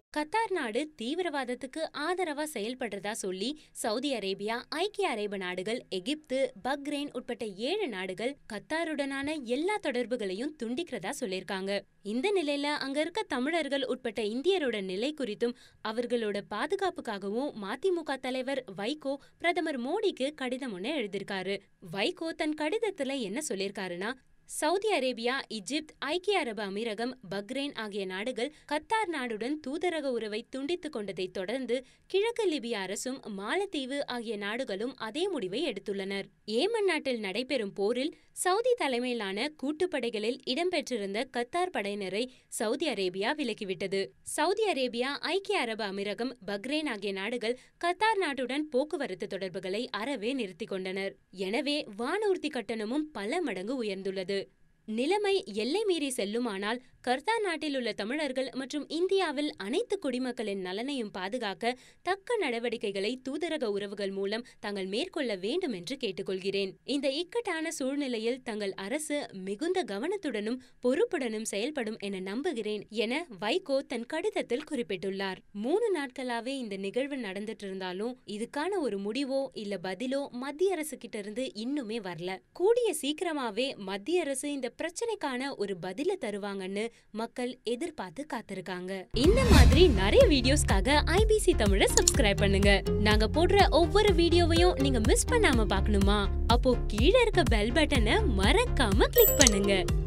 Qatar நாடு தீவிரவாதத்துக்கு ஆதரவா செயல்படுறதா சொல்லி சவுதி அரேபியா ஐக்கிய அரேபு நாடுகள் எகிப்து பக்ரைன் உட்பட்ட ஏழு நாடுகள் கத்தாருடனான எல்லா தொடர்புகளையும் துண்டிக்கிறதா சொல்லியிருக்காங்க இந்த நிலையில அங்க இருக்க தமிழர்கள் உட்பட்ட இந்தியரோட நிலை குறித்தும் அவர்களோட பாதுகாப்புக்காகவும் மதிமுக தலைவர் வைகோ பிரதமர் மோடிக்கு கடிதம் ஒண்ணு எழுதியிருக்காரு வைகோ தன் கடிதத்துல என்ன சொல்லியிருக்காருன்னா சவுதி அரேபியா இஜிப்த் ஐக்கிய அரபு அமீரகம் பக்ரைன் ஆகிய நாடுகள் கத்தார் நாடுடன் தூதரக உறவை துண்டித்துக் கொண்டதைத் தொடர்ந்து கிழக்கு லிபிய அரசும் மாலத்தீவு ஆகிய நாடுகளும் அதே முடிவை எடுத்துள்ளனர் ஏமன் நாட்டில் நடைபெறும் போரில் சவுதி தலைமையிலான கூட்டுப்படைகளில் இடம்பெற்றிருந்த கத்தார் படையினரை சவுதி அரேபியா விலக்கிவிட்டது சவுதி அரேபியா ஐக்கிய அரபு அமீரகம் பக்ரைன் ஆகிய நாடுகள் கத்தார் நாட்டுடன் போக்குவரத்து தொடர்புகளை அறவே நிறுத்திக் கொண்டனர் எனவே வானூர்தி கட்டணமும் பல மடங்கு உயர்ந்துள்ளது நிலைமை எல்லை மீறி செல்லுமானால் கர்த்தா நாட்டில் உள்ள தமிழர்கள் மற்றும் இந்தியாவில் அனைத்து குடிமக்களின் நலனையும் பாதுகாக்க தக்க நடவடிக்கைகளை தூதரக உறவுகள் மூலம் தாங்கள் மேற்கொள்ள வேண்டும் என்று கேட்டுக்கொள்கிறேன் இந்த இக்கட்டான சூழ்நிலையில் தங்கள் அரசு மிகுந்த கவனத்துடனும் பொறுப்புடனும் செயல்படும் என நம்புகிறேன் என வைகோ தன் கடிதத்தில் குறிப்பிட்டுள்ளார் மூணு நாட்களாவே இந்த நிகழ்வு நடந்துட்டு இருந்தாலும் இதுக்கான ஒரு முடிவோ இல்ல பதிலோ மத்திய அரசு கிட்ட இருந்து இன்னுமே வரல கூடிய சீக்கிரமாவே மத்திய அரசு இந்த பிரச்சனைக்கான ஒரு பதில தருவாங்கன்னு மக்கள் எதிர்பார்த்து காத்திருக்காங்க இந்த மாதிரி நிறைய வீடியோஸ்க்காக ஐபிசி தமிழ சப்ஸ்கிரைப் பண்ணுங்க நாங்க போடுற ஒவ்வொரு வீடியோவையும் நீங்க மிஸ் பண்ணாம பார்க்கணுமா அப்போ கீழே இருக்க பெல் பட்டனை மறக்காம கிளிக் பண்ணுங்க